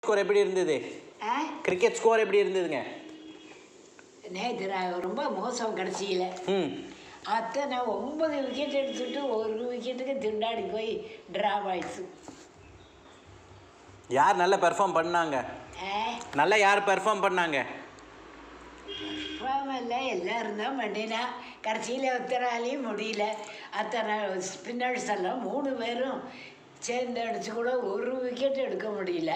score எப்படி இருந்தது ஆ cricket score எப்படி இருந்ததுங்க நேற்று நான் ரொம்ப மோசம் கடைசியில் ம் அத்தனை ஒன்பது விக்கெட் எடுத்துட்டு ஒரு விக்கெட்டுக்கு திண்டாடி போய் ட்ராப் ஆயிடுச்சு யார் நல்லா பெர்ஃபார்ம் பண்ணாங்க ஆ நல்லா யார் பெர்ஃபார்ம் பண்ணாங்க இல்லை எல்லாரும் தான் பண்ணினா கடைசியில் ஒத்தராலையும் முடியல அத்தனை ஸ்பின்னர்ஸ் எல்லாம் மூணு பேரும் சேர்ந்து அடிச்சு கூட ஒரு விக்கெட் எடுக்க முடியல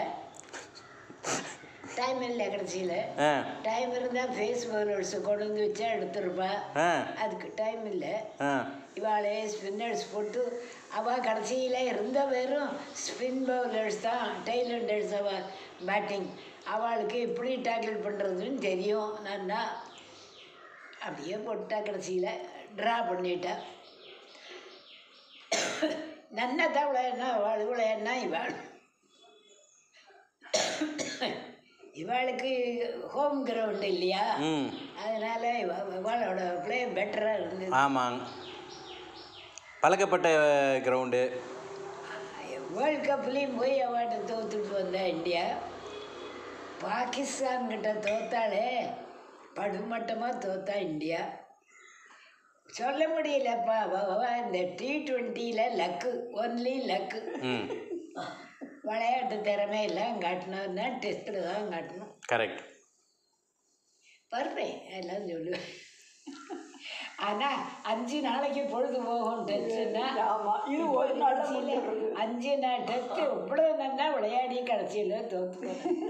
டைம் இல்லை கடைசியில் ஆ டைம் இருந்தால் ஃபேஸ் பவுலர்ஸ் கொண்டு வந்து வச்சா எடுத்துருப்பா ஆ அதுக்கு டைம் இல்லை ஆ இவாளே ஸ்பின்னர்ஸ் போட்டு அவள் கடைசியில் இருந்த பேரும் ஸ்பின் பவுலர்ஸ் தான் டெய்லண்டர்ஸ் அவ பேட்டிங் அவளுக்கு எப்படி டேக்கிள் பண்ணுறதுன்னு தெரியும் நல்லா அப்படியே போட்டா கடைசியில் ட்ரா பண்ணிட்டா நன்ன தவளை என்ன அவள் இவளை என்ன இவாள் இவாளுக்கு ஹோம் கிரவுண்ட் இல்லையா ம் அதனால இவ- இவளோட ப்ளே பெட்டராக இருந்தது ஆமாங்க பழக்கப்பட்ட கிரவுண்டு வேர்ல்ட் கப்லேயும் போய் அவார்டு தோத்துட்டு வந்தா இந்தியா பாகிஸ்தான் கிட்ட தோத்தாலே படுமட்டமாக தோத்தா இந்தியா சொல்ல முடியலப்பா அவ- அவ இந்த டி ட்வெண்ட்டியில் லக்கு ஒன்லி லக்கு ம் விளையாட்டு திறமை எல்லாம் காட்டணும்னா டெஸ்ட்டில் தான் காட்டணும் கரெக்ட் வருவேன் எல்லாம் சொல்லுவேன் ஆனால் அஞ்சு நாளைக்கு பொழுது போகும் டெஸ்ட்னா ஆமாம் இது ஒரு நாள் அஞ்சு நாள் டெஸ்ட் இவ்வளோ நல்லா விளையாடி கடைசியில் தோற்று